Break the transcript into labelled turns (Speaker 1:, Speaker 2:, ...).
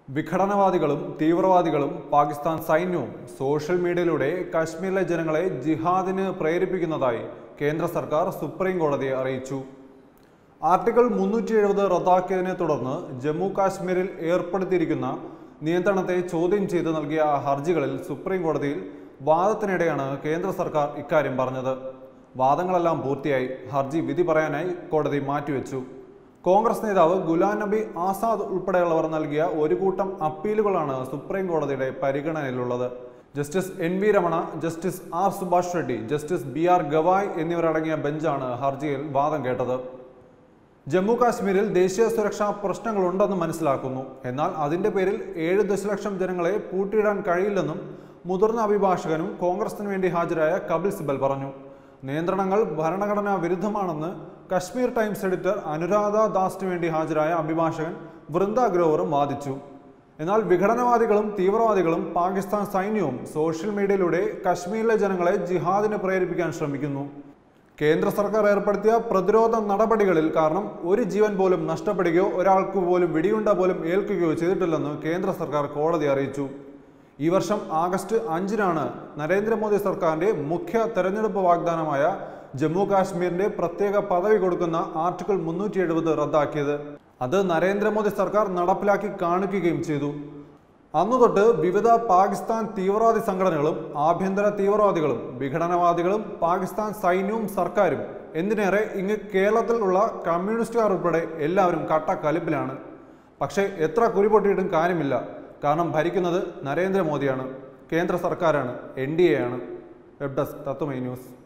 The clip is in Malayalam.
Speaker 1: വിഘടനവാദികളും തീവ്രവാദികളും പാകിസ്ഥാൻ സൈന്യവും സോഷ്യൽ മീഡിയയിലൂടെ കാശ്മീരിലെ ജനങ്ങളെ ജിഹാദിന് പ്രേരിപ്പിക്കുന്നതായി കേന്ദ്ര സർക്കാർ സുപ്രീം കോടതിയെ അറിയിച്ചു ആർട്ടിക്കിൾ മുന്നൂറ്റി എഴുപത് റദ്ദാക്കിയതിനെ തുടർന്ന് ജമ്മു കാശ്മീരിൽ ഏർപ്പെടുത്തിയിരിക്കുന്ന നിയന്ത്രണത്തെ ചോദ്യം ചെയ്ത് നൽകിയ ഹർജികളിൽ സുപ്രീം കോടതിയിൽ വാദത്തിനിടെയാണ് കേന്ദ്ര സർക്കാർ ഇക്കാര്യം പറഞ്ഞത് വാദങ്ങളെല്ലാം പൂർത്തിയായി ഹർജി വിധി പറയാനായി കോടതി മാറ്റിവെച്ചു കോൺഗ്രസ് നേതാവ് ഗുലാം നബി ആസാദ് ഉൾപ്പെടെയുള്ളവർ നൽകിയ ഒരു കൂട്ടം അപ്പീലുകളാണ് സുപ്രീം കോടതിയുടെ പരിഗണനയിലുള്ളത് justice N V Ramana justice R Subhash Reddy justice B R Gavai എന്നിവരടങ്ങിയ ബെഞ്ചാണ് ഹർജിയിൽ വാദം കേട്ടത് ജമ്മു കാശ്മീരിൽ ദേശീയ സുരക്ഷാ പ്രശ്നങ്ങളുണ്ടെന്ന് മനസ്സിലാക്കുന്നു എന്നാൽ അതിന്റെ പേരിൽ ഏഴ് ദശലക്ഷം ജനങ്ങളെ പൂട്ടിയിടാൻ കഴിയില്ലെന്നും മുതിർന്ന അഭിഭാഷകനും കോൺഗ്രസിന് വേണ്ടി ഹാജരായ കപിൽ സിബൽ പറഞ്ഞു നിയന്ത്രണങ്ങൾ ഭരണഘടനാ വിരുദ്ധമാണെന്ന് കശ്മീർ ടൈംസ് എഡിറ്റർ അനുരാധ ദാസിന് വേണ്ടി ഹാജരായ അഭിഭാഷകൻ വൃന്ദ ഗ്രോവറും വാദിച്ചു എന്നാൽ വിഘടനവാദികളും തീവ്രവാദികളും പാകിസ്ഥാൻ സൈന്യവും സോഷ്യൽ മീഡിയയിലൂടെ കശ്മീരിലെ ജനങ്ങളെ ജിഹാദിന് പ്രേരിപ്പിക്കാൻ ശ്രമിക്കുന്നു കേന്ദ്ര സർക്കാർ ഏർപ്പെടുത്തിയ പ്രതിരോധ നടപടികളിൽ കാരണം ഒരു ജീവൻ പോലും നഷ്ടപ്പെടുകയോ ഒരാൾക്ക് പോലും വെടിയുണ്ട പോലും ഏൽക്കുകയോ ചെയ്തിട്ടില്ലെന്ന് കേന്ദ്ര സർക്കാർ കോടതി അറിയിച്ചു ഈ വർഷം ആഗസ്റ്റ് അഞ്ചിനാണ് നരേന്ദ്രമോദി സർക്കാരിന്റെ മുഖ്യ തെരഞ്ഞെടുപ്പ് വാഗ്ദാനമായ ജമ്മു കാശ്മീരിന്റെ പ്രത്യേക പദവി കൊടുക്കുന്ന ആർട്ടിക്കിൾ മുന്നൂറ്റി എഴുപത് റദ്ദാക്കിയത് അത് നരേന്ദ്രമോദി സർക്കാർ നടപ്പിലാക്കി കാണിക്കുകയും ചെയ്തു അന്നു തൊട്ട് വിവിധ പാകിസ്ഥാൻ തീവ്രവാദി സംഘടനകളും ആഭ്യന്തര തീവ്രവാദികളും വിഘടനവാദികളും പാകിസ്ഥാൻ സൈന്യവും സർക്കാരും എന്തിനേറെ ഇങ്ങ് കേരളത്തിലുള്ള കമ്മ്യൂണിസ്റ്റുകാർ ഉൾപ്പെടെ എല്ലാവരും കട്ട കലിപ്പിലാണ് പക്ഷേ എത്ര കുരുപൊട്ടിയിട്ടും കാര്യമില്ല കാരണം ഭരിക്കുന്നത് നരേന്ദ്രമോദിയാണ് കേന്ദ്ര സർക്കാരാണ് എൻ ഡി എ ആണ് വെബ് ഡെസ്ക് തത്വമൈ ന്യൂസ്